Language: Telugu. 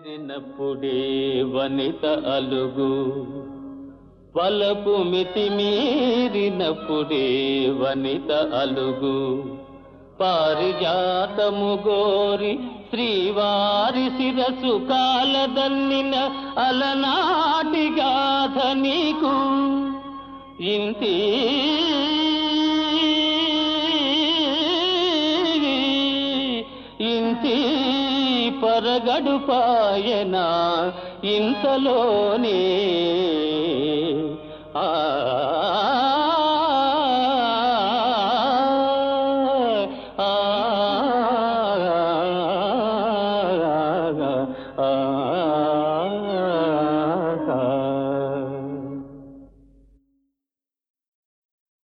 చేరినప్పుడే వనిత అలుగు వలపు మితి మీరినప్పుడే వనిత అలుగు పారిజాతము గోరి శ్రీవారి శిరసు కాలదన్నిన అలనాటి గాథ నీకు ఇంతి ఇంతి పరగడుపాయన ఇంతలోనే ఆ